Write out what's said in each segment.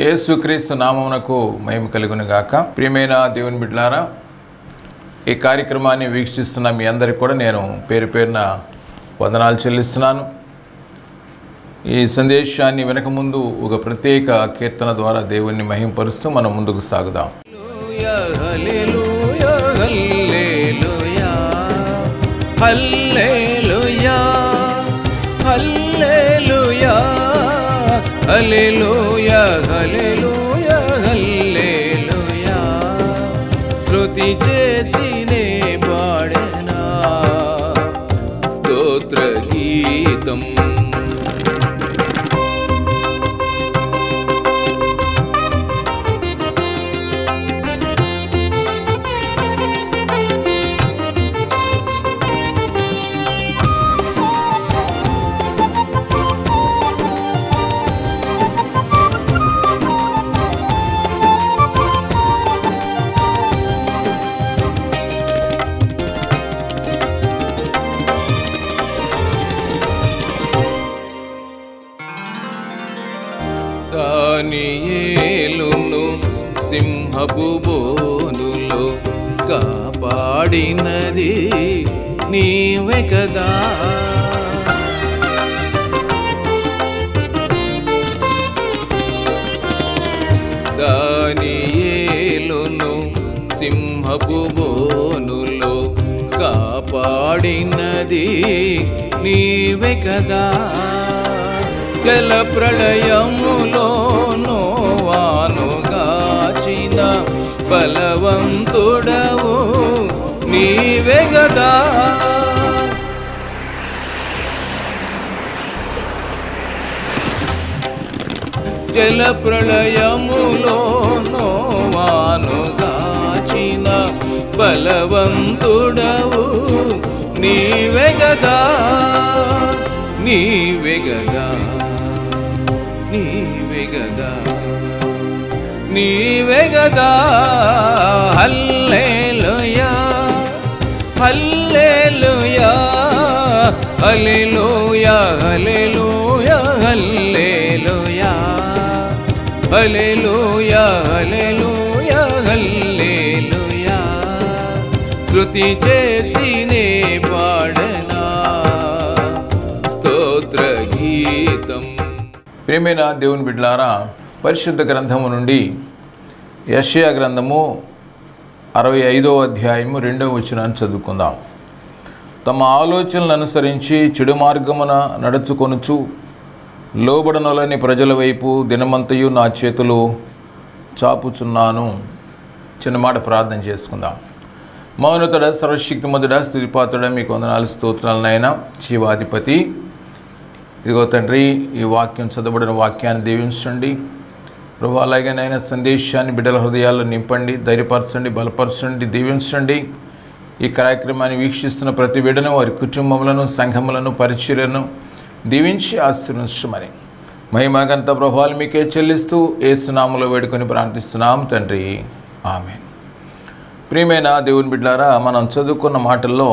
యేసుక్రీస్తు నామమునకు మహిమ కలుగును గాక ప్రియమైన దేవుని బిడ్డలారా ఈ కార్యక్రమాన్ని వీక్షిస్తున్న మీ అందరికి కూడా నేను పేరు పేరున వందనాలు చెల్లిస్తున్నాను ఈ సందేశాన్ని వెనకముందు ఒక ప్రత్యేక కీర్తన ద్వారా దేవుణ్ణి మహింపరుస్తూ మనం ముందుకు సాగుదాం హల్లెలూయా హల్లెలూయా హల్లెలూయా హల్లెలూయా హల్లెలూయా హల్లెలూయా శృతి చేసినే పాడనా స్తోత్ర గీతం దానియేలును సింహపు బోనులో కాపాడినది నీవే కదా దానియేలును సింహపు బోనులో కాపాడినది నీవే కదా జల ప్రళయములో నోవాను గాచిన బలవంతుడవు నీవే గదా జల ప్రళయములో నోవాను గాచిన బలవంతుడవు నీవే గదా నీవే గదా నీవే గదా నీవే గదా హల్లెలూయా హల్లెలూయా హల్లెలూయా హల్లెలూయా హల్లెలూయా హల్లెలూయా హల్లెలూయా హల్లెలూయా శృతి చేసినే పాడనా స్తోత్ర గీతం ప్రియమైన దేవుని బిడ్డలారా పరిశుద్ధ గ్రంథము నుండి యషయా గ్రంథము అరవై ఐదో అధ్యాయము రెండవ వచనాన్ని చదువుకుందాం తమ ఆలోచనలు అనుసరించి చెడు మార్గమున నడుచుకొనుచు లోబడనొలని ప్రజల వైపు దినమంతయు నా చేతులు చాపుచున్నాను చిన్న మాట ప్రార్థన చేసుకుందాం మౌనతుడ సర్వశక్తిమంతుడ స్థుతిపాతుడ మీకు వందనాలు స్తోత్రాలనైనా శివాధిపతి ఇదిగో తండ్రి ఈ వాక్యం చదవబడిన వాక్యాన్ని దీవించండి ప్రభు అలాగేనైనా సందేశాన్ని బిడ్డల హృదయాల్లో నింపండి ధైర్యపరచండి బలపరచండి దీవించండి ఈ కార్యక్రమాన్ని వీక్షిస్తున్న ప్రతి బిడ్డను వారి కుటుంబములను సంఘములను పరిచర్యను దీవించి ఆశీర్వదించమని మహిమగంత ప్రభావాలు మీకే చెల్లిస్తూ ఏసునామలో వేడుకొని ప్రార్థిస్తున్నాం తండ్రి ఆమె ప్రియమైన దేవుని బిడ్డారా మనం చదువుకున్న మాటల్లో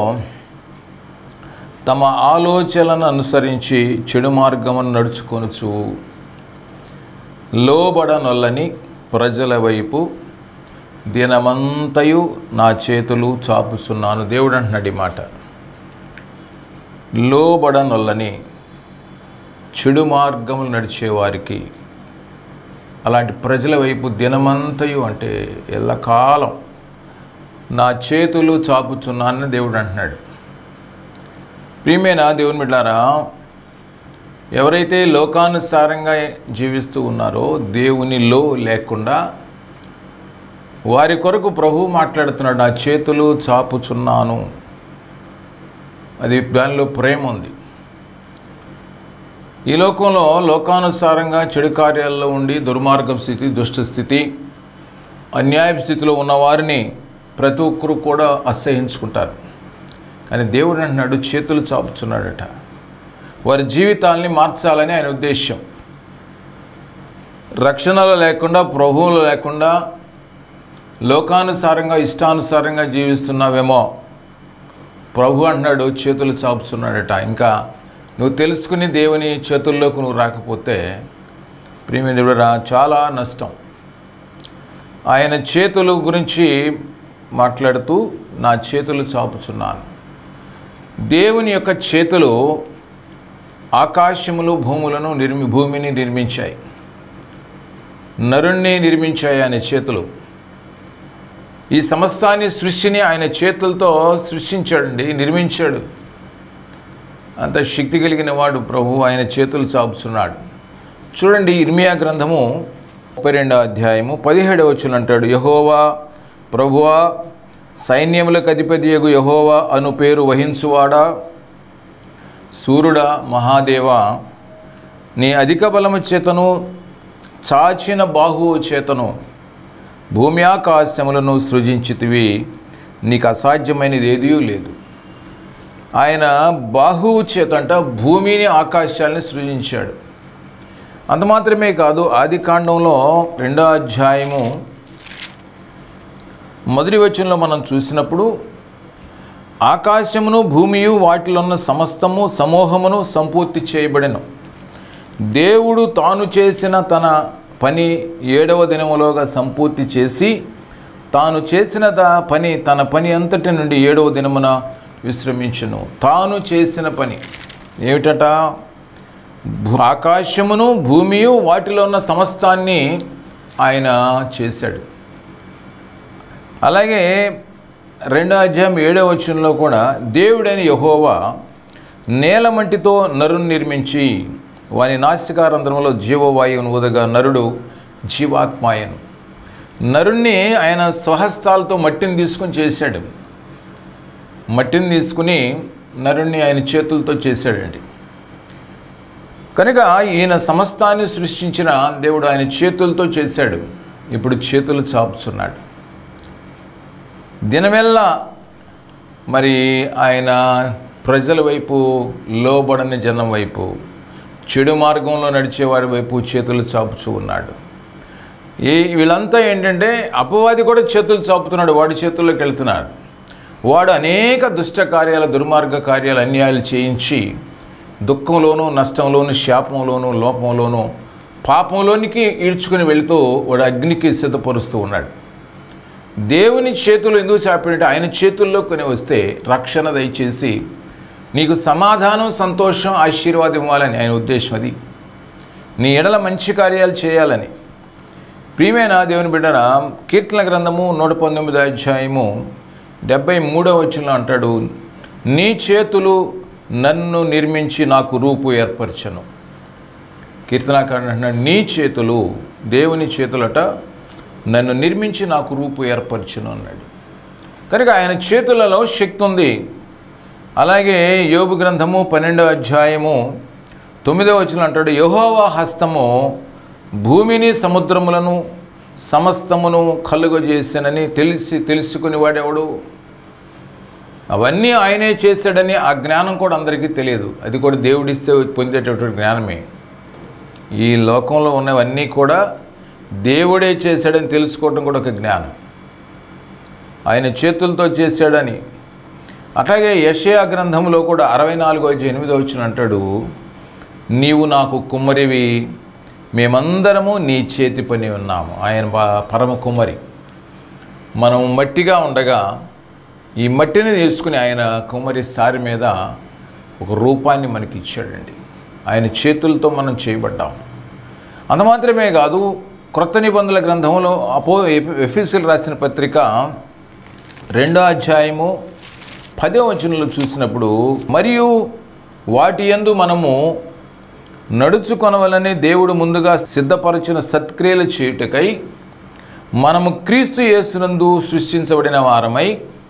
తమ ఆలోచనలను అనుసరించి చెడు మార్గమును నడుచుకొనుచు లోబడనొల్లని ప్రజల వైపు దినమంతయు నా చేతులు చాపుచున్నాను దేవుడు అంటున్నాడు ఈ మాట లోబడనొల్లని చెడు మార్గములు నడిచేవారికి అలాంటి ప్రజల వైపు దినమంతయు అంటే ఎల్లకాలం నా చేతులు చాపుచున్నానని దేవుడు అంటున్నాడు ప్రియమైన దేవుని బిడ్డారా ఎవరైతే లోకానుసారంగా జీవిస్తూ ఉన్నారో దేవునిలో లేకుండా వారి కొరకు ప్రభు మాట్లాడుతున్నాడు నా చేతులు చాపుచున్నాను అది దానిలో ప్రేమ ఉంది ఈ లోకంలో లోకానుసారంగా చెడు కార్యాల్లో ఉండి దుర్మార్గం స్థితి దుష్ట స్థితి అన్యాయ స్థితిలో ఉన్న వారిని ప్రతి ఒక్కరు కూడా అసహించుకుంటారు కానీ దేవుడు అంటున్నాడు చేతులు చాపుచున్నాడట వారి జీవితాల్ని మార్చాలని ఆయన ఉద్దేశం రక్షణలో లేకుండా ప్రభువులు లేకుండా లోకానుసారంగా ఇష్టానుసారంగా జీవిస్తున్నావేమో ప్రభు అంటున్నాడు చేతులు చాపుచున్నాడట ఇంకా నువ్వు తెలుసుకుని దేవుని చేతుల్లోకి నువ్వు రాకపోతే ప్రియమిందుడురా చాలా నష్టం ఆయన చేతుల గురించి మాట్లాడుతూ నా చేతులు చాపుచున్నాను దేవుని యొక్క చేతులు ఆకాశములు భూములను నిర్మి భూమిని నిర్మించాయి నరుణ్ణి నిర్మించాయి ఆయన చేతులు ఈ సమస్తాన్ని సృష్టిని ఆయన చేతులతో సృష్టించాడండి నిర్మించాడు అంత శక్తి కలిగిన వాడు ప్రభు ఆయన చేతులు చాపుచున్నాడు చూడండి ఇర్మియా గ్రంథము ముప్పై రెండో అధ్యాయము పదిహేడవ వచ్చిన అంటాడు యహోవా ప్రభువా సైన్యములకు అధిపతియగు యహోవా అను పేరు వహించువాడా సూర్యుడా మహాదేవా నీ అధిక బలము చేతను చాచిన బాహువు చేతను భూమి ఆకాశములను సృజించితివి నీకు అసాధ్యమైనది ఏదీ లేదు ఆయన బాహువు చేత అంట భూమిని ఆకాశాలను సృజించాడు అంత మాత్రమే కాదు ఆది కాండంలో రెండో అధ్యాయము మొదటి వచనంలో మనం చూసినప్పుడు ఆకాశమును భూమియు వాటిలో ఉన్న సమస్తము సమూహమును సంపూర్తి చేయబడెను దేవుడు తాను చేసిన తన పని ఏడవ దినములోగా సంపూర్తి చేసి తాను చేసిన ద పని తన పని అంతటి నుండి ఏడవ దినమున విశ్రమించును తాను చేసిన పని ఏమిటట భూ- ఆకాశమును భూమియు వాటిలో ఉన్న సమస్తాన్ని ఆయన చేశాడు అలాగే రెండో అధ్యాయం ఏడో వచనంలో కూడా దేవుడైన యహోవా నేలమంటితో నరుని నిర్మించి వాని నాసికారంధ్రంలో జీవవాయువును ఉదగా నరుడు జీవాత్మాయను నరుణ్ణి ఆయన స్వహస్తాలతో మట్టిని తీసుకుని చేశాడు మట్టిని తీసుకుని నరుణ్ణి ఆయన చేతులతో చేశాడండి కనుక ఈయన సమస్తాన్ని సృష్టించిన దేవుడు ఆయన చేతులతో చేశాడు ఇప్పుడు చేతులు చాపుచున్నాడు దినమెల్లా మరి ఆయన ప్రజల వైపు లోబడని జనం వైపు చెడు మార్గంలో నడిచేవారి వైపు చేతులు చాపుచూ ఉన్నాడు ఈ వీళ్ళంతా ఏంటంటే అపవాది కూడా చేతులు చాపుతున్నాడు వాడి చేతుల్లోకి వెళ్తున్నాడు వాడు అనేక దుష్ట కార్యాల దుర్మార్గ కార్యాలు అన్యాయాలు చేయించి దుఃఖంలోనూ నష్టంలోనూ శాపంలోనూ లోపంలోనూ పాపంలోనికి ఈడ్చుకుని వెళుతూ వాడు అగ్నికి సిద్ధపరుస్తూ ఉన్నాడు దేవుని చేతులు ఎందుకు చాపినట్టు ఆయన చేతుల్లో కొని వస్తే రక్షణ దయచేసి నీకు సమాధానం సంతోషం ఆశీర్వాదం ఇవ్వాలని ఆయన ఉద్దేశం అది నీ ఎడల మంచి కార్యాలు చేయాలని ప్రియమైన దేవుని బిడ్డన కీర్తన గ్రంథము నూట పంతొమ్మిది అధ్యాయము డెబ్బై మూడవ వచనంలో అంటాడు నీ చేతులు నన్ను నిర్మించి నాకు రూపు ఏర్పరచను కీర్తనాకారుడు అంటున్నాడు నీ చేతులు దేవుని చేతులట నన్ను నిర్మించి నాకు రూపు ఏర్పరచును అన్నాడు కనుక ఆయన చేతులలో శక్తి ఉంది అలాగే యోబు గ్రంథము పన్నెండవ అధ్యాయము తొమ్మిదవ వచనం అంటాడు యహోవా హస్తము భూమిని సముద్రములను సమస్తమును కలుగజేసానని తెలిసి తెలుసుకుని వాడెవడు అవన్నీ ఆయనే చేశాడని ఆ జ్ఞానం కూడా అందరికీ తెలియదు అది కూడా దేవుడిస్తే పొందేటటువంటి జ్ఞానమే ఈ లోకంలో ఉన్నవన్నీ కూడా దేవుడే చేశాడని తెలుసుకోవడం కూడా ఒక జ్ఞానం ఆయన చేతులతో చేశాడని అట్లాగే యషయా గ్రంథంలో కూడా అరవై నాలుగో ఎనిమిదో వచ్చిన అంటాడు నీవు నాకు కుమ్మరివి మేమందరము నీ చేతి పని ఉన్నాము ఆయన బా- పరమ కుమ్మరి మనం మట్టిగా ఉండగా ఈ మట్టిని తీసుకుని ఆయన కుమ్మరి సారి మీద ఒక రూపాన్ని మనకి ఇచ్చాడండి ఆయన చేతులతో మనం చేయబడ్డాం అంత మాత్రమే కాదు క్రొత్త నిబంధనల గ్రంథంలో అపో ఎఫీసీలు రాసిన పత్రిక రెండో అధ్యాయము పదో వచనంలో చూసినప్పుడు మరియు వాటి యందు మనము నడుచుకొనవలని దేవుడు ముందుగా సిద్ధపరచిన సత్క్రియలు చేయుటకై మనము క్రీస్తు యేసునందు సృష్టించబడిన వారమై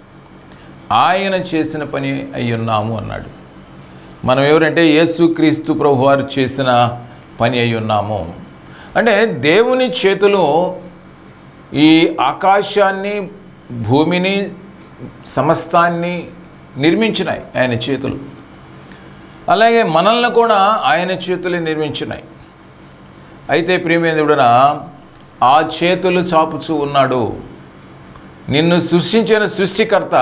ఆయన చేసిన పని అయ్యున్నాము అన్నాడు మనం ఎవరంటే యేసుక్రీస్తు ప్రభు వారు చేసిన పని అయి ఉన్నాము అంటే దేవుని చేతులు ఈ ఆకాశాన్ని భూమిని సమస్తాన్ని నిర్మించినాయి ఆయన చేతులు అలాగే మనల్ని కూడా ఆయన చేతులే నిర్మించినాయి అయితే ప్రియమేంద్రుడన ఆ చేతులు చాపుచూ ఉన్నాడు నిన్ను సృష్టించిన సృష్టికర్త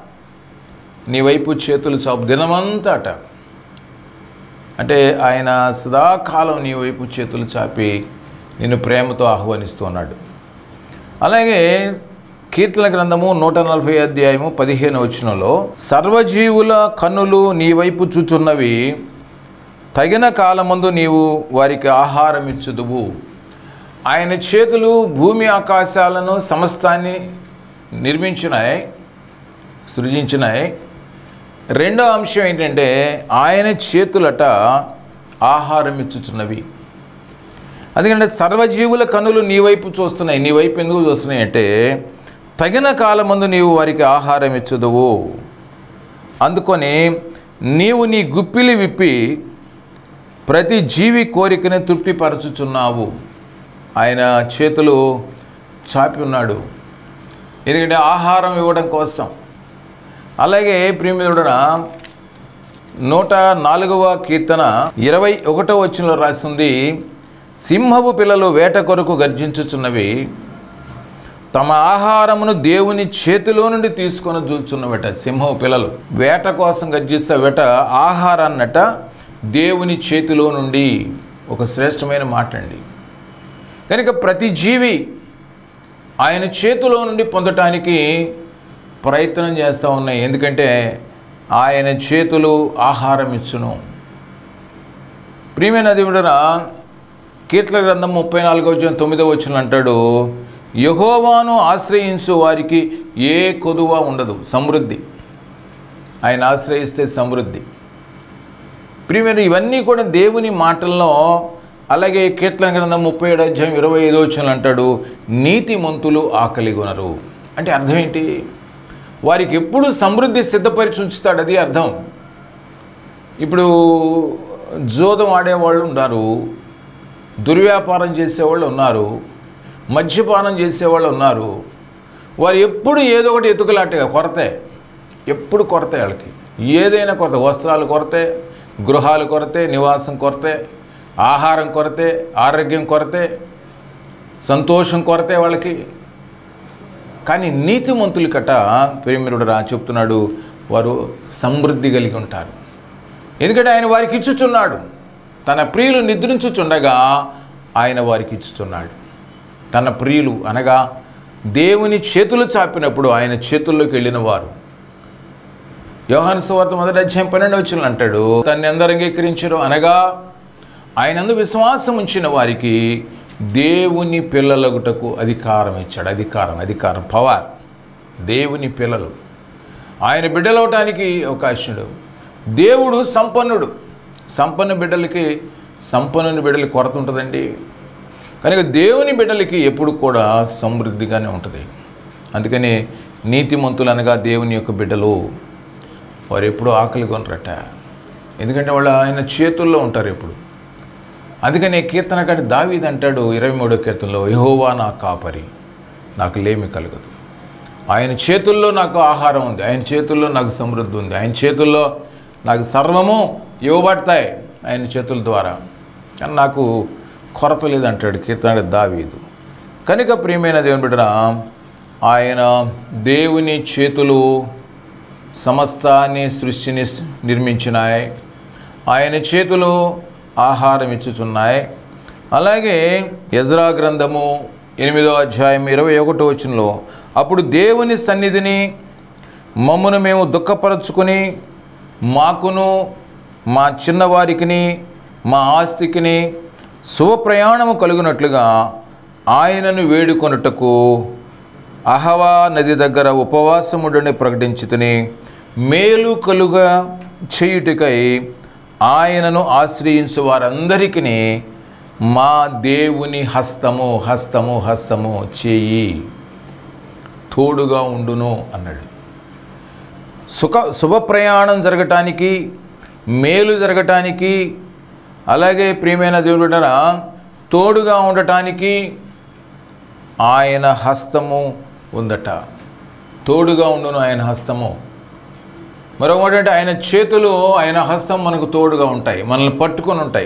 నీ వైపు చేతులు చాపు దినమంతట అంటే ఆయన సదాకాలం నీ వైపు చేతులు చాపి నిన్ను ప్రేమతో ఆహ్వానిస్తూ ఉన్నాడు అలాగే కీర్తన గ్రంథము నూట నలభై అధ్యాయము పదిహేను వచనంలో సర్వజీవుల కన్నులు నీ వైపు చూచున్నవి తగిన కాలమందు నీవు వారికి ఆహారం ఇచ్చుదువు ఆయన చేతులు భూమి ఆకాశాలను సమస్తాన్ని నిర్మించినాయి సృజించినాయి రెండో అంశం ఏంటంటే ఆయన చేతులట ఆహారం ఇచ్చుచున్నవి అందుకంటే సర్వజీవుల కనులు నీ వైపు చూస్తున్నాయి నీ వైపు ఎందుకు చూస్తున్నాయి అంటే తగిన కాలమందు నీవు వారికి ఆహారం ఇచ్చుదువు అందుకొని నీవు నీ గుప్పిలి విప్పి ప్రతి జీవి కోరికను తృప్తిపరచుచున్నావు ఆయన చేతులు చాపి ఉన్నాడు ఎందుకంటే ఆహారం ఇవ్వడం కోసం అలాగే ప్రియమిదుడన నూట నాలుగవ కీర్తన ఇరవై ఒకటో వచ్చినలో రాసింది సింహపు పిల్లలు వేట కొరకు గర్జించుచున్నవి తమ ఆహారమును దేవుని చేతిలో నుండి తీసుకొని చూచున్నవట సింహపు పిల్లలు వేట కోసం గర్జిస్తే వేట ఆహారాన్నట దేవుని చేతిలో నుండి ఒక శ్రేష్టమైన మాట అండి కనుక ప్రతి జీవి ఆయన చేతిలో నుండి పొందటానికి ప్రయత్నం చేస్తూ ఉన్నాయి ఎందుకంటే ఆయన చేతులు ఆహారం ఇచ్చును ప్రియమైన దేవుడన కీర్తన గ్రంథం ముప్పై నాలుగో వచ్చిన తొమ్మిదో వచ్చిన అంటాడు యహోవాను ఆశ్రయించు వారికి ఏ కొదువ ఉండదు సమృద్ధి ఆయన ఆశ్రయిస్తే సమృద్ధి ప్రియమైన ఇవన్నీ కూడా దేవుని మాటల్లో అలాగే కీర్తన గ్రంథం ముప్పై ఏడు అధ్యాయం ఇరవై ఐదో వచ్చిన అంటాడు నీతిమంతులు ఆకలిగొనరు అంటే అర్థం ఏంటి వారికి ఎప్పుడు సమృద్ధి సిద్ధపరిచి ఉంచుతాడు అది అర్థం ఇప్పుడు జోదం ఆడేవాళ్ళు ఉన్నారు దుర్వ్యాపారం చేసేవాళ్ళు ఉన్నారు మద్యపానం చేసేవాళ్ళు ఉన్నారు వారు ఎప్పుడు ఏదో ఒకటి ఎతుకులాటగా కొరతే ఎప్పుడు కొరతే వాళ్ళకి ఏదైనా కొరత వస్త్రాలు కొరతే గృహాలు కొరతే నివాసం కొరతే ఆహారం కొరతే ఆరోగ్యం కొరతే సంతోషం కొరతే వాళ్ళకి కానీ నీతిమంతులు కట ప్రేమిరుడు రా చెప్తున్నాడు వారు సమృద్ధి కలిగి ఉంటారు ఎందుకంటే ఆయన వారికి ఇచ్చుచున్నాడు తన ప్రియులు నిద్రించుచుండగా ఆయన వారికి ఇచ్చుచున్నాడు తన ప్రియులు అనగా దేవుని చేతులు చాపినప్పుడు ఆయన చేతుల్లోకి వెళ్ళిన వారు యోహాను సువార్త మొదటి అధ్యాయం పన్నెండు వచ్చిన అంటాడు తన్ని అందరు అంగీకరించరు అనగా ఆయనందు విశ్వాసం ఉంచిన వారికి దేవుని పిల్లలగుటకు అధికారం ఇచ్చాడు అధికారం అధికారం పవర్ దేవుని పిల్లలు ఆయన బిడ్డలవటానికి అవకాశం దేవుడు సంపన్నుడు సంపన్న బిడ్డలకి సంపన్నుని బిడ్డలకి కొరత ఉంటుందండి కనుక దేవుని బిడ్డలకి ఎప్పుడు కూడా సమృద్ధిగానే ఉంటుంది అందుకని నీతిమంతులు అనగా దేవుని యొక్క బిడ్డలు వారు ఎప్పుడూ ఆకలి కొనరట ఎందుకంటే వాళ్ళు ఆయన చేతుల్లో ఉంటారు ఎప్పుడు అందుకని కీర్తన కంటే దావీది అంటాడు ఇరవై మూడో కీర్తనలో యహోవా నా కాపరి నాకు లేమి కలగదు ఆయన చేతుల్లో నాకు ఆహారం ఉంది ఆయన చేతుల్లో నాకు సమృద్ధి ఉంది ఆయన చేతుల్లో నాకు సర్వము ఇవ్వబడతాయి ఆయన చేతుల ద్వారా కానీ నాకు కొరత లేదంటాడు కీర్తన దావీదు కనుక ప్రియమైన దేవుని బిడ్డరా ఆయన దేవుని చేతులు సమస్తాన్ని సృష్టిని నిర్మించినాయి ఆయన చేతులు ఆహారం ఇచ్చుచున్నాయి అలాగే యజ్రా గ్రంథము ఎనిమిదో అధ్యాయం ఇరవై ఒకటో వచనంలో అప్పుడు దేవుని సన్నిధిని మమ్మను మేము దుఃఖపరచుకొని మాకును మా చిన్నవారికిని మా ఆస్తికిని శుభప్రయాణము కలుగునట్లుగా ఆయనను వేడుకొనుటకు అహవా నది దగ్గర ఉపవాసముడని ప్రకటించుతని మేలు కలుగా చేయుటకై ఆయనను ఆశ్రయించు వారందరికీ మా దేవుని హస్తము హస్తము హస్తము చేయి తోడుగా ఉండును అన్నాడు సుఖ శుభ ప్రయాణం జరగటానికి మేలు జరగటానికి అలాగే ప్రియమైన దేవుడురా తోడుగా ఉండటానికి ఆయన హస్తము ఉందట తోడుగా ఉండును ఆయన హస్తము మరొకటి అంటే ఆయన చేతులు ఆయన హస్తం మనకు తోడుగా ఉంటాయి మనల్ని పట్టుకొని ఉంటాయి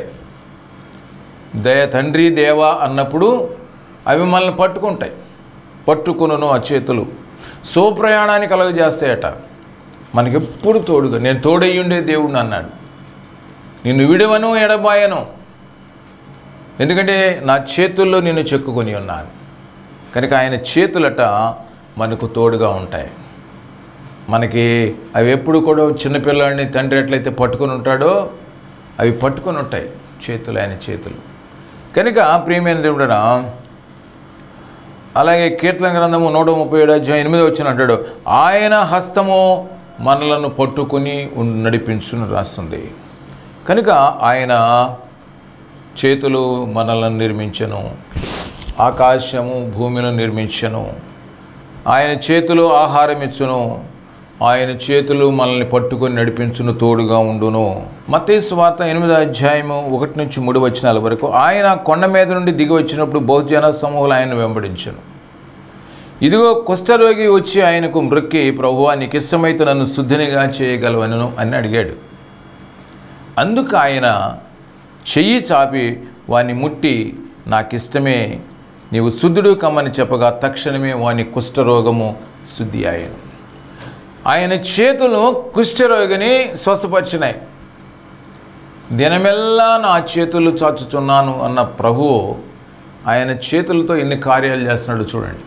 దయ తండ్రి దేవ అన్నప్పుడు అవి మనల్ని పట్టుకుంటాయి పట్టుకును ఆ చేతులు సోప్రయాణాన్ని కలగజేస్తాయట మనకెప్పుడు తోడుగా నేను తోడయ్యుండే దేవుడిని అన్నాడు నిన్ను విడవను ఎడబాయను ఎందుకంటే నా చేతుల్లో నేను చెక్కుకొని ఉన్నాను కనుక ఆయన చేతులట మనకు తోడుగా ఉంటాయి మనకి అవి ఎప్పుడు కూడా చిన్నపిల్లాడిని తండ్రి ఎట్లయితే పట్టుకొని ఉంటాడో అవి పట్టుకొని ఉంటాయి చేతులు ఆయన చేతులు కనుక ప్రియమైన దేవుడరా అలాగే కీర్తన గ్రంథము నూట ముప్పై ఏడు అధ్యాయం ఎనిమిది వచ్చిన అంటాడు ఆయన హస్తము మనలను పట్టుకుని ఉన్- నడిపించును రాస్తుంది కనుక ఆయన చేతులు మనలను నిర్మించను ఆకాశము భూమిని నిర్మించను ఆయన చేతులు ఆహారం ఇచ్చును ఆయన చేతులు మనల్ని పట్టుకొని నడిపించును తోడుగా ఉండును మత్తయి వార్త ఎనిమిదో అధ్యాయము ఒకటి నుంచి మూడు వచనాల వరకు ఆయన కొండ మీద నుండి దిగి వచ్చినప్పుడు బహుజన సమూహాలు ఆయన వెంబడించను ఇదిగో కుష్ఠరోగి వచ్చి ఆయనకు మ్రొక్కి ప్రభువా నీకు ఇష్టమైతే నన్ను శుద్ధినిగా చేయగలవను అని అడిగాడు అందుకు ఆయన చెయ్యి చాపి వాని ముట్టి నాకిష్టమే నీవు శుద్ధుడు కమ్మని చెప్పగా తక్షణమే వాని కుష్ఠరోగము శుద్ధి అయ్యాను ఆయన చేతులు కుష్ఠరోగిని స్వస్థపరిచినాయి దినమెల్లా నా చేతులు చాచుచున్నాను అన్న ప్రభువు ఆయన చేతులతో ఎన్ని కార్యాలు చేస్తున్నాడు చూడండి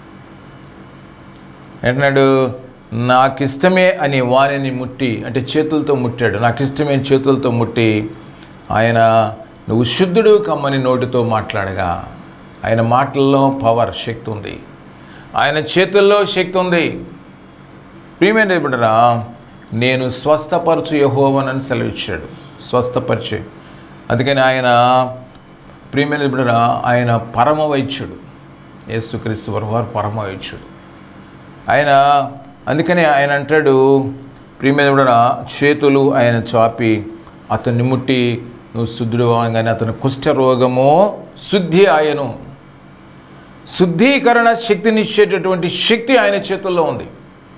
ఏంటన్నాడు నాకు ఇష్టమే అని వాణిని ముట్టి అంటే చేతులతో ముట్టాడు నాకు ఇష్టమే చేతులతో ముట్టి ఆయన నువ్వు శుద్ధుడు కమ్మని నోటితో మాట్లాడగా ఆయన మాటల్లో పవర్ శక్తి ఉంది ఆయన చేతుల్లో శక్తి ఉంది ప్రియమైన బిడ్డరా నేను స్వస్థపరచు యహోవనని సెలవిచ్చాడు స్వస్థపరిచే అందుకని ఆయన ప్రియమైన బిడ్డరా ఆయన పరమ వైద్యుడు యేసుక్రీస్తు వారు పరమ వైద్యుడు ఆయన అందుకని ఆయన అంటాడు ప్రియమైన బిడ్డరా చేతులు ఆయన చాపి అతన్ని ముట్టి నువ్వు శుద్ధుడు అనగానే అతని కుష్ఠరోగము శుద్ధి ఆయను శుద్ధీకరణ శక్తినిచ్చేటటువంటి శక్తి ఆయన చేతుల్లో ఉంది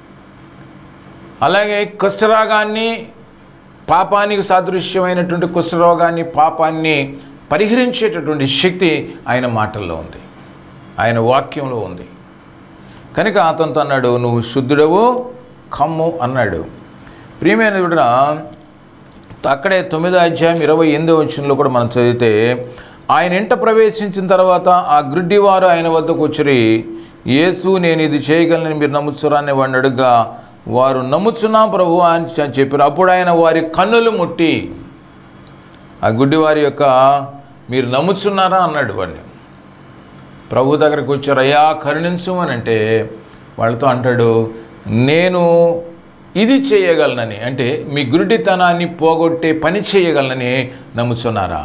అలాగే కుష్ఠరోగాన్ని పాపానికి సాదృశ్యమైనటువంటి కుష్ఠరోగాన్ని పాపాన్ని పరిహరించేటటువంటి శక్తి ఆయన మాటల్లో ఉంది ఆయన వాక్యంలో ఉంది కనుక అతనితో అన్నాడు నువ్వు శుద్ధుడవు కమ్ము అన్నాడు ప్రియమైన విడన అక్కడే తొమ్మిదో అధ్యాయం ఇరవై ఎనిమిదో వచ్చంలో కూడా మనం చదివితే ఆయన ఇంట ప్రవేశించిన తర్వాత ఆ గ్రుడ్డివారు ఆయన వద్దకు వచ్చి యేసు నేను ఇది చేయగలను మీరు నమ్ముచురా అని వాడిని అడుగ్గా వారు నమ్ముచున్నాం ప్రభు అని చె- చెప్పారు అప్పుడు ఆయన వారి కన్నులు ముట్టి ఆ గుడ్డివారి యొక్క మీరు నమ్ముచున్నారా అన్నాడు వాడిని ప్రభు దగ్గరకు వచ్చారు అయ్యా కరుణించు అని అంటే వాళ్ళతో అంటాడు నేను ఇది చేయగలనని అంటే మీ గురుడితనాన్ని పోగొట్టే పని చేయగలనని నమ్ముచున్నారా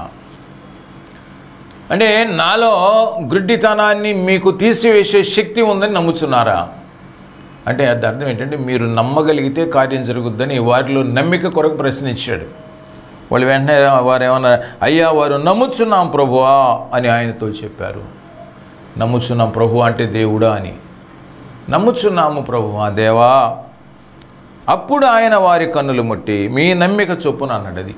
అంటే నాలో గుడ్డితనాన్ని మీకు తీసివేసే శక్తి ఉందని నమ్ముచున్నారా అంటే అది అర్థం ఏంటంటే మీరు నమ్మగలిగితే కార్యం జరుగుద్దని వారిలో నమ్మిక కొరకు ప్రశ్నించాడు వాళ్ళు వెంటనే వారు ఏమన్నారు అయ్యా వారు నమ్ముచున్నాం ప్రభువా అని ఆయనతో చెప్పారు నమ్ముచున్నాం ప్రభు అంటే దేవుడా అని నమ్ముచున్నాము ప్రభువా దేవా అప్పుడు ఆయన వారి కన్నులు ముట్టి మీ నమ్మిక చొప్పున అన్నాడు అది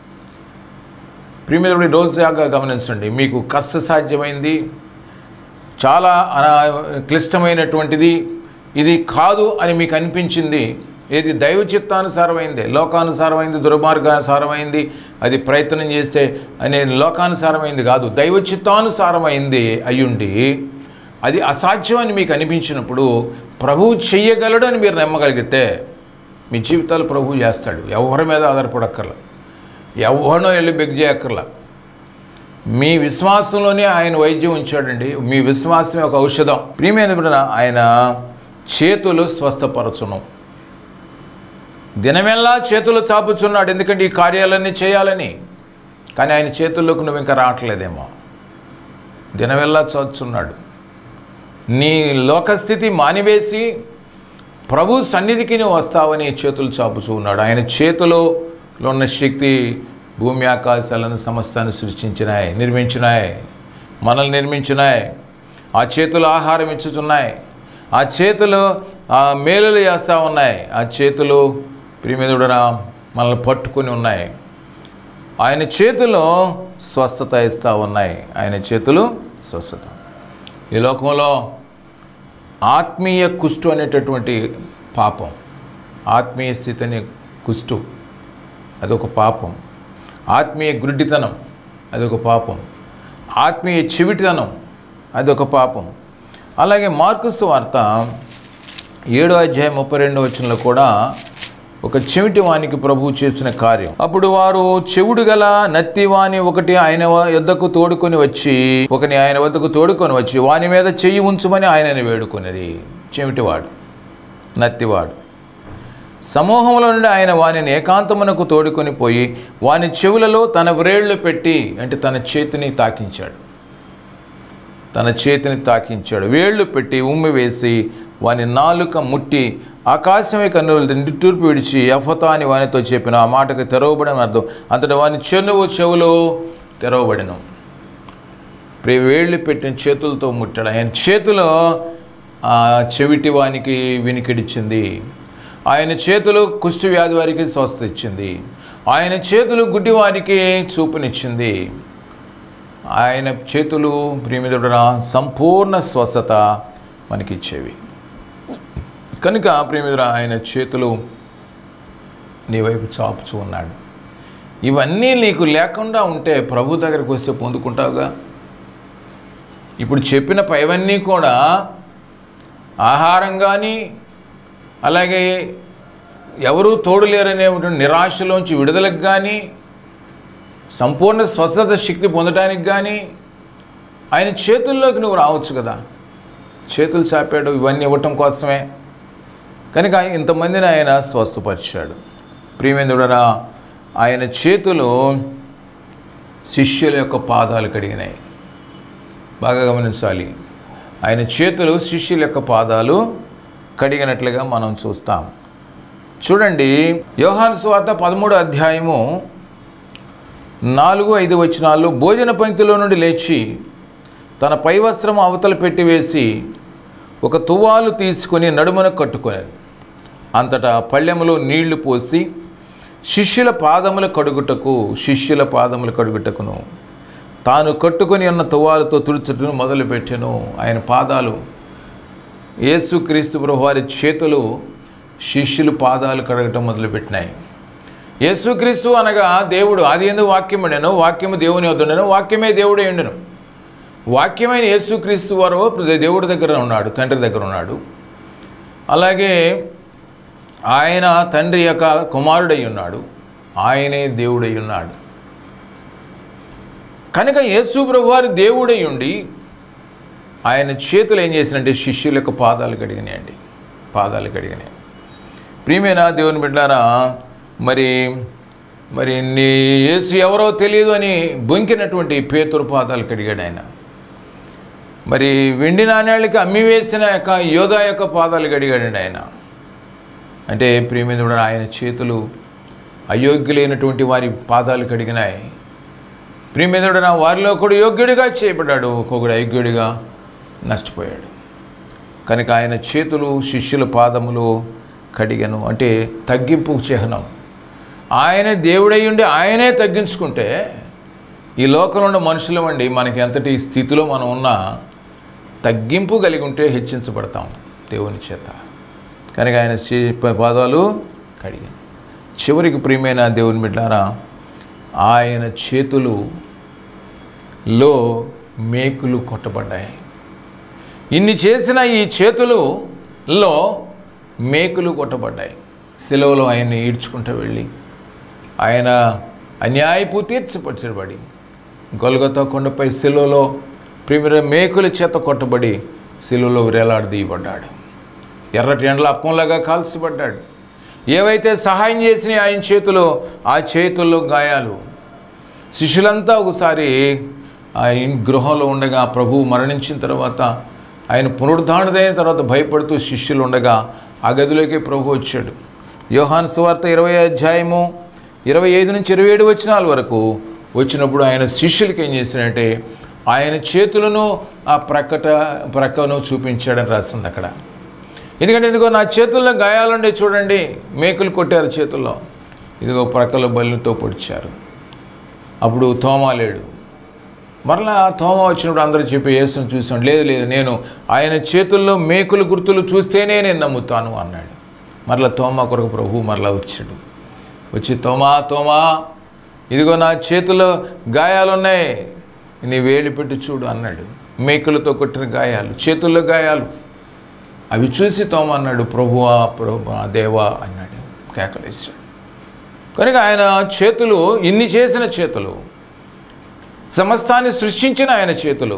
ప్రియమైన రోజుగా గమనించండి మీకు కష్ట సాధ్యమైంది చాలా అనా- క్లిష్టమైనటువంటిది ఇది కాదు అని మీకు అనిపించింది ఏది దైవ చిత్తానుసారమైంది లోకానుసారమైంది దుర్మార్గానుసారమైంది అది ప్రయత్నం చేస్తే అనేది లోకానుసారమైంది కాదు దైవ చిత్తానుసారమైంది అయ్యుండి అది అసాధ్యం అని మీకు అనిపించినప్పుడు ప్రభువు చెయ్యగలడు అని మీరు నమ్మగలిగితే మీ జీవితాలు ప్రభువు చేస్తాడు ఎవరి మీద ఆధారపడక్కర్లా ఎవరినో వెళ్ళి బెగ్ చేయక్కర్లా మీ విశ్వాసంలోనే ఆయన వైద్యం ఉంచాడండి మీ విశ్వాసమే ఒక ఔషధం ప్రియమైన బిడ్డ ఆయన చేతులు స్వస్థపరచును దినమెల్లా చేతులు చాపుచున్నాడు ఎందుకంటే ఈ కార్యాలన్నీ చేయాలని కానీ ఆయన చేతుల్లోకి నువ్వు ఇంకా రావట్లేదేమో దినమెల్లా చదువుతున్నాడు నీ లోకస్థితి మానివేసి ప్రభు సన్నిధికి నువ్వు వస్తావని చేతులు చాపుచూ ఉన్నాడు ఆయన చేతిలో ఉన్న శక్తి భూమి ఆకాశాలను సమస్తాన్ని సృష్టించినాయి నిర్మించినాయి మనల్ని నిర్మించినాయి ఆ చేతులు ఆహారం ఇచ్చుచున్నాయి ఆ చేతులు ఆ మేలులు చేస్తూ ఉన్నాయి ఆ చేతులు ప్రియమిదుడన మనల్ని పట్టుకుని ఉన్నాయి ఆయన చేతిలో స్వస్థత ఇస్తూ ఉన్నాయి ఆయన చేతులు స్వస్థత ఈ లోకంలో ఆత్మీయ కుష్టు అనేటటువంటి పాపం ఆత్మీయ స్థితి అనే కుష్టు అదొక పాపం ఆత్మీయ గుడ్డితనం అదొక పాపం ఆత్మీయ చెవిటితనం అదొక పాపం అలాగే మార్కుస్తు వార్త ఏడో అధ్యాయం ముప్పై రెండో వచనంలో కూడా ఒక చెవిటి వానికి ప్రభువు చేసిన కార్యం అప్పుడు వారు చెవుడు గల నత్తివాని ఒకటి ఆయన యొద్దకు తోడుకొని వచ్చి ఒకని ఆయన వద్దకు తోడుకొని వచ్చి వాని మీద చెయ్యి ఉంచుమని ఆయనని వేడుకొనిది చెవిటివాడు నత్తివాడు సమూహంలో నుండి ఆయన వానిని ఏకాంతమునకు తోడుకొని పోయి వాని చెవులలో తన వ్రేళ్లు పెట్టి అంటే తన చేతిని తాకించాడు తన చేతిని తాకించాడు వేళ్ళు పెట్టి ఉమ్మి వేసి వాని నాలుక ముట్టి ఆకాశమే కన్నులు నిట్టూర్పు విడిచి ఎఫతా అని వానితో చెప్పిన ఆ మాటకు తెరవబడిన అర్థం అంతటి వాని చెనువు చెవులు తెరవబడిన ప్రి వేళ్ళు పెట్టిన చేతులతో ముట్టాడు ఆయన చేతిలో ఆ చెవిటి వానికి వినికిడిచ్చింది ఆయన చేతులు కుష్టి వ్యాధి వారికి స్వస్థ ఇచ్చింది ఆయన చేతులు గుడ్డి వారికి చూపునిచ్చింది ఆయన చేతులు ప్రియమిదుడున సంపూర్ణ స్వస్థత మనకిచ్చేవి కనుక ప్రియమిదుడు ఆయన చేతులు నీ వైపు చాపుచూ ఉన్నాడు ఇవన్నీ నీకు లేకుండా ఉంటే ప్రభు దగ్గరికి వస్తే పొందుకుంటావుగా ఇప్పుడు చెప్పిన పైవన్నీ కూడా ఆహారం కానీ అలాగే ఎవరూ తోడు లేరనేటువంటి నిరాశలోంచి విడుదలకు కానీ సంపూర్ణ స్వస్థత శక్తి పొందడానికి కానీ ఆయన చేతుల్లోకి నువ్వు రావచ్చు కదా చేతులు చాపాడు ఇవన్నీ ఇవ్వటం కోసమే కనుక ఇంతమందిని ఆయన స్వస్థపరిచాడు ప్రియమేంద్రుడరా ఆయన చేతులు శిష్యుల యొక్క పాదాలు కడిగినాయి బాగా గమనించాలి ఆయన చేతులు శిష్యుల యొక్క పాదాలు కడిగినట్లుగా మనం చూస్తాం చూడండి యోహాను స్వాత పదమూడు అధ్యాయము నాలుగు ఐదు వచనాల్లో భోజన పంక్తిలో నుండి లేచి తన పై వస్త్రం అవతల పెట్టి వేసి ఒక తువ్వాలు తీసుకొని నడుమున కట్టుకొనేది అంతటా పళ్ళెములో నీళ్లు పోసి శిష్యుల పాదముల కడుగుటకు శిష్యుల పాదముల కడుగుటకును తాను కట్టుకొని ఉన్న తువ్వాలతో తుడుచుటను మొదలుపెట్టెను ఆయన పాదాలు యేసుక్రీస్తు ప్రభు వారి చేతులు శిష్యులు పాదాలు కడగటం మొదలుపెట్టినాయి యేసుక్రీస్తు అనగా దేవుడు అది ఎందుకు వాక్యం ఉండెను వాక్యము దేవుని వద్దుండెను వాక్యమే దేవుడే ఉండెను వాక్యమైన యేసుక్రీస్తు వారు దేవుడి దగ్గర ఉన్నాడు తండ్రి దగ్గర ఉన్నాడు అలాగే ఆయన తండ్రి యొక్క కుమారుడై ఉన్నాడు ఆయనే దేవుడై ఉన్నాడు కనుక యేసు ప్రభు వారి దేవుడై ఉండి ఆయన చేతులు ఏం చేసినంటే శిష్యుల యొక్క పాదాలు కడిగినాయండి పాదాలు కడిగినాయి ప్రియమైన దేవుని బిడ్డారా మరి మరి నీ యేసు ఎవరో తెలియదు అని బొంకినటువంటి పేతురు పాదాలు కడిగాడు ఆయన మరి వెండి నాణ్యాలకి అమ్మి వేసిన యొక్క యోధా యొక్క పాదాలు కడిగాడండి ఆయన అంటే ప్రియమైన ఆయన చేతులు అయోగ్యులైనటువంటి వారి పాదాలు కడిగినాయి ప్రియమితుడు వారిలో కూడా యోగ్యుడిగా చేయబడ్డాడు ఒక్కొక్కడు అయోగ్యుడిగా నష్టపోయాడు కనుక ఆయన చేతులు శిష్యుల పాదములు కడిగను అంటే తగ్గింపు చిహ్నం ఆయన దేవుడై ఉండి ఆయనే తగ్గించుకుంటే ఈ లోకంలో ఉన్న మనుషులమండి మనకి ఎంతటి స్థితిలో మనం ఉన్నా తగ్గింపు కలిగి ఉంటే హెచ్చించబడతాం దేవుని చేత కనుక ఆయన శీ- పాదాలు కడిగాను చివరికి ప్రియమైన దేవుని బిడ్డారా ఆయన చేతులు లో మేకులు కొట్టబడ్డాయి ఇన్ని చేసిన ఈ చేతులలో మేకులు కొట్టబడ్డాయి సెలవులో ఆయన్ని ఈడ్చుకుంటూ వెళ్ళి ఆయన అన్యాయపు తీర్చబడి గొలగతో కొండపై సెలవులో ప్రిమిర మేకుల చేత కొట్టబడి సెలవులో వేలాడదీయబడ్డాడు ఎర్రటి ఎండల అప్పంలాగా కాల్చబడ్డాడు ఏవైతే సహాయం చేసిన ఆయన చేతిలో ఆ చేతుల్లో గాయాలు శిష్యులంతా ఒకసారి ఆయన గృహంలో ఉండగా ప్రభువు మరణించిన తర్వాత ఆయన పునరుద్ధానుడైన తర్వాత భయపడుతూ శిష్యులు ఉండగా ఆ గదిలోకి ప్రభు వచ్చాడు యోహాన్ సువార్త ఇరవై అధ్యాయము ఇరవై ఐదు నుంచి ఇరవై ఏడు వచనాల వరకు వచ్చినప్పుడు ఆయన శిష్యులకి ఏం చేశాడంటే ఆయన చేతులను ఆ ప్రక్కట ప్రక్కను చూపించాడని రాస్తుంది అక్కడ ఎందుకంటే ఇదిగో నా చేతుల్లో గాయాలుండే చూడండి మేకులు కొట్టారు చేతుల్లో ఇదిగో ప్రక్కలో బల్లితో పొడిచారు అప్పుడు తోమా లేడు మరలా తోమా వచ్చినప్పుడు అందరూ చెప్పి యేసుని చూసాం లేదు లేదు నేను ఆయన చేతుల్లో మేకులు గుర్తులు చూస్తేనే నేను నమ్ముతాను అన్నాడు మరలా తోమా కొరకు ప్రభు మరలా వచ్చాడు వచ్చి తోమా తోమా ఇదిగో నా చేతుల్లో గాయాలున్నాయి నీ వేలు పెట్టి చూడు అన్నాడు మేకులతో కొట్టిన గాయాలు చేతుల్లో గాయాలు అవి చూసి తోమన్నాడు ప్రభువా ప్రభువా దేవా అన్నాడు కేకలేశాడు కనుక ఆయన చేతులు ఇన్ని చేసిన చేతులు సమస్తాన్ని సృష్టించిన ఆయన చేతులు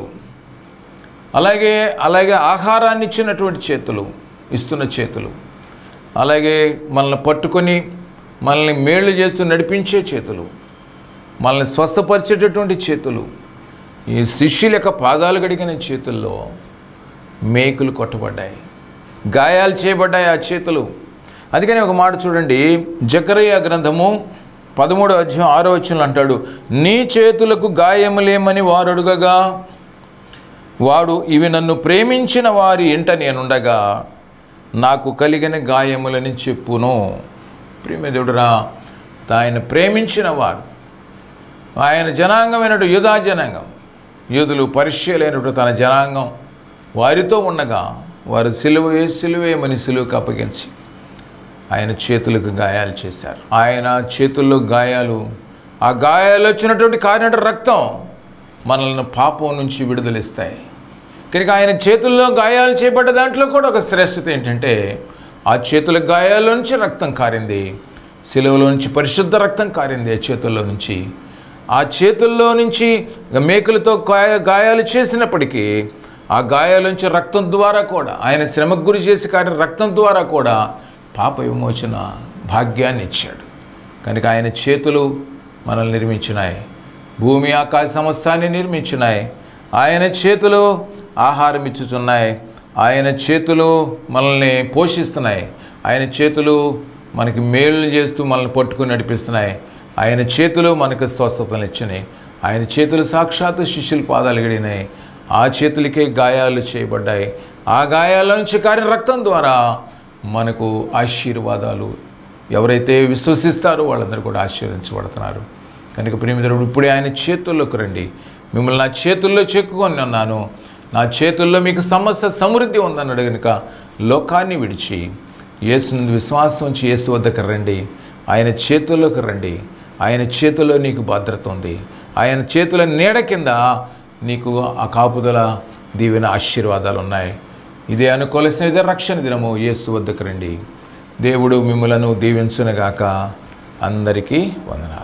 అలాగే అలాగే ఆహారాన్ని ఇచ్చినటువంటి చేతులు ఇస్తున్న చేతులు అలాగే మనల్ని పట్టుకొని మనల్ని మేళ్ళు చేస్తూ నడిపించే చేతులు మనల్ని స్వస్థపరిచేటటువంటి చేతులు ఈ శిష్యుల యొక్క పాదాలు గడిగిన చేతుల్లో మేకులు కొట్టబడ్డాయి గాయాలు చేయబడ్డాయి ఆ చేతులు అందుకని ఒక మాట చూడండి జకరయ్య గ్రంథము పదమూడో అధ్యాయం ఆరో వచనంలో అంటాడు నీ చేతులకు గాయములేమని వారు అడుగగా వాడు ఇవి నన్ను ప్రేమించిన వారి ఇంట నేనుండగా నాకు కలిగిన గాయములని చెప్పును ప్రేమదేవుడురా ఆయన ప్రేమించిన వారు ఆయన జనాంగమైనటు యుధా జనాంగం యూదులు పరిచయలైనటువంటి తన జనాంగం వారితో ఉండగా వారు సిలువే సిలువేమని సిలువకు అప్పగించి ఆయన చేతులకు గాయాలు చేశారు ఆయన చేతుల్లో గాయాలు ఆ గాయాలు వచ్చినటువంటి కారినటువంటి రక్తం మనల్ని పాపం నుంచి విడుదలిస్తాయి కనుక ఆయన చేతుల్లో గాయాలు చేయబడ్డ దాంట్లో కూడా ఒక శ్రేష్టత ఏంటంటే ఆ చేతుల గాయాల నుంచి రక్తం కారింది సిలువలో నుంచి పరిశుద్ధ రక్తం కారింది ఆ చేతుల్లో నుంచి ఆ చేతుల్లో నుంచి మేకులతో గాయ గాయాలు చేసినప్పటికీ ఆ గాయాల నుంచి రక్తం ద్వారా కూడా ఆయన శ్రమకు గురి చేసి కారిన రక్తం ద్వారా కూడా పాప విమోచన భాగ్యాన్ని ఇచ్చాడు కనుక ఆయన చేతులు మనల్ని నిర్మించినాయి భూమి ఆకాశ సమస్తాన్ని నిర్మించినాయి ఆయన చేతులు ఆహారం ఇచ్చుచున్నాయి ఆయన చేతులు మనల్ని పోషిస్తున్నాయి ఆయన చేతులు మనకి మేలు చేస్తూ మనల్ని పట్టుకుని నడిపిస్తున్నాయి ఆయన చేతులు మనకు స్వస్థతలు ఇచ్చినాయి ఆయన చేతులు సాక్షాత్తు శిష్యుల పాదాలు గడినాయి ఆ చేతులకే గాయాలు చేయబడ్డాయి ఆ గాయాల నుంచి కారిన రక్తం ద్వారా మనకు ఆశీర్వాదాలు ఎవరైతే విశ్వసిస్తారో వాళ్ళందరూ కూడా ఆశీర్వదించబడుతున్నారు కనుక ప్రేమిదరుడు ఇప్పుడే ఆయన చేతుల్లోకి రండి మిమ్మల్ని నా చేతుల్లో చెక్కుకొని ఉన్నాను నా చేతుల్లో మీకు సమస్య సమృద్ధి ఉందన్నాడు కనుక లోకాన్ని విడిచి యేసుని విశ్వాసం ఉంచి యేసు వద్దకు రండి ఆయన చేతుల్లోకి రండి ఆయన చేతుల్లో నీకు భద్రత ఉంది ఆయన చేతుల నీడ కింద నీకు ఆ కాపుదల దీవెన ఆశీర్వాదాలు ఉన్నాయి ఇదే అనుకోవలసిన ఇదే రక్షణ దినము యేసు వద్దకు రండి దేవుడు మిమ్మలను దీవించునగాక అందరికీ వందనాలు